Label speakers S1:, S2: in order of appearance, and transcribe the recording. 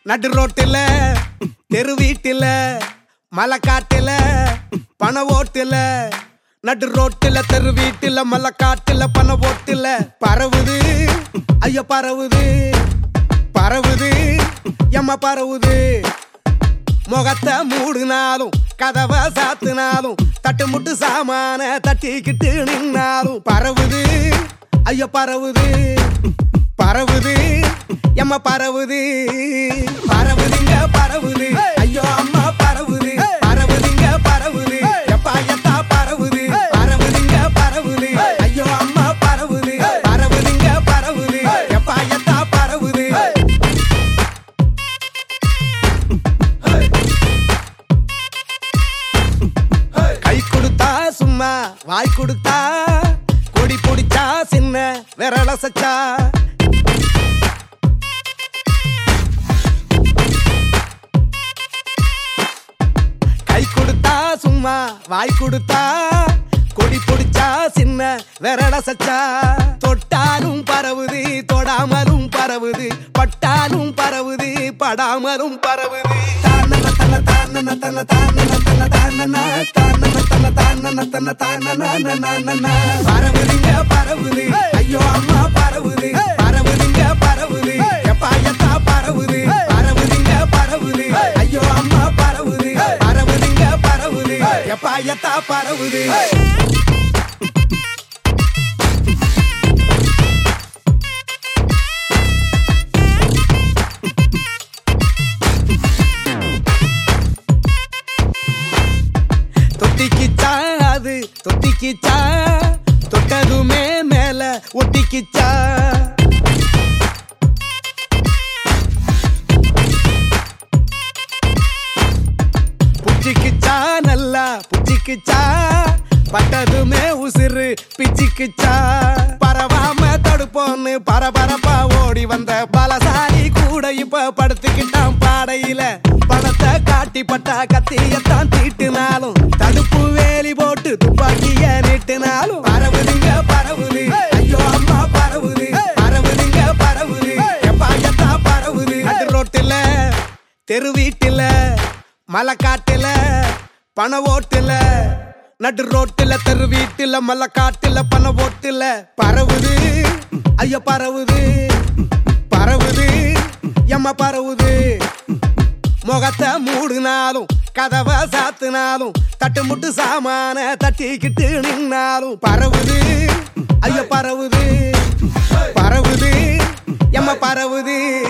S1: நடு ரோட்டுல தெரு வீட்டுல மலை காட்டுல பண ஓட்டுல நடு ரோட்டுல தெரு வீட்டுல மலை காட்டுல பண ஓட்டுல பரவுது ஐயோ பரவுது பரவுது எம்ம பரவுது முகத்தை மூடினாலும் கதவை சாத்தினாலும் தட்டு முட்டு சாமான தட்டிக்கிட்டு நின்னாலும் பரவுது ஐயோ பரவுது பரவுது எம்ம பரவுது பரவுதுங்க பரவுது ஐயோ அம்மா பரவுது பரவுதுங்க பரவுது எப்பா எத்தா பரவுது பரவுதுங்க பரவுது ஐயோ அம்மா பரவுது பரவுதுங்க பரவுது எப்பா எத்தா பரவுது கை கொடுத்தா சும்மா வாய் கொடுத்தா கொடி பிடிச்சா சின்ன விரல சச்சா கை கொடுத்தா சும்மா வாய் கொடுத்தா கொடி பிடிச்சா சின்ன விரல சச்சா தொட்டாலும் பரவுது தொடாமலும் பரவுது பட்டாலும் பரவுது படாமலும் பரவுது தானன தன தானன தன தானன தன தானன தானன தன தானன தன தானன பரவுதுங்க பரவுது ஐயோ அம்மா பரவுது பரவுதுங்க பரவுது எப்பா எத்தா பரவுது பரவுதுங்க பரவுது ஐயோ அம்மா பரவுது பரவுதுங்க பரவுது எப்பா எத்தா பரவுது தொட்டிக்கிச்சா அது தொட்டிக்கிச்சா தொட்டதுமே மேல ஒட்டிக்கிச்சா புச்சிக்கிச்சா நல்லா புச்சிக்கிச்சா பட்டதுமே உசிறு பிச்சிக்கிச்சா பரவாம தடுப்போன்னு பரபரப்பா ஓடி வந்த பலசாலி கூட இப்ப படுத்துக்கிட்டான் பாடையில பணத்தை காட்டி பட்டா கத்தியத்தான் தீட்டினாலும் தடுப்பு வேலி போட்டு துப்பாக்கிய நீட்டினாலும் பரவுதுங்க பரவுது ஐயோ அம்மா பரவுது பரவுதுங்க பரவுது எப்பா எத்தா பரவுது நடு ரோட்டுல தெரு வீட்டுல மலை காட்டுல பண ஓட்டுல நடு ரோட்டுல தெரு வீட்டுல மலை காட்டுல பண ஓட்டுல பரவுது ஐயோ பரவுது பரவுது எம்ம பரவுது முகத்தை மூடினாலும் கதவை சாத்தினாலும் தட்டு முட்டு சாமான தட்டிக்கிட்டு நின்னாலும் பரவுது ஐயோ பரவுது பரவுது எம்ம பரவுது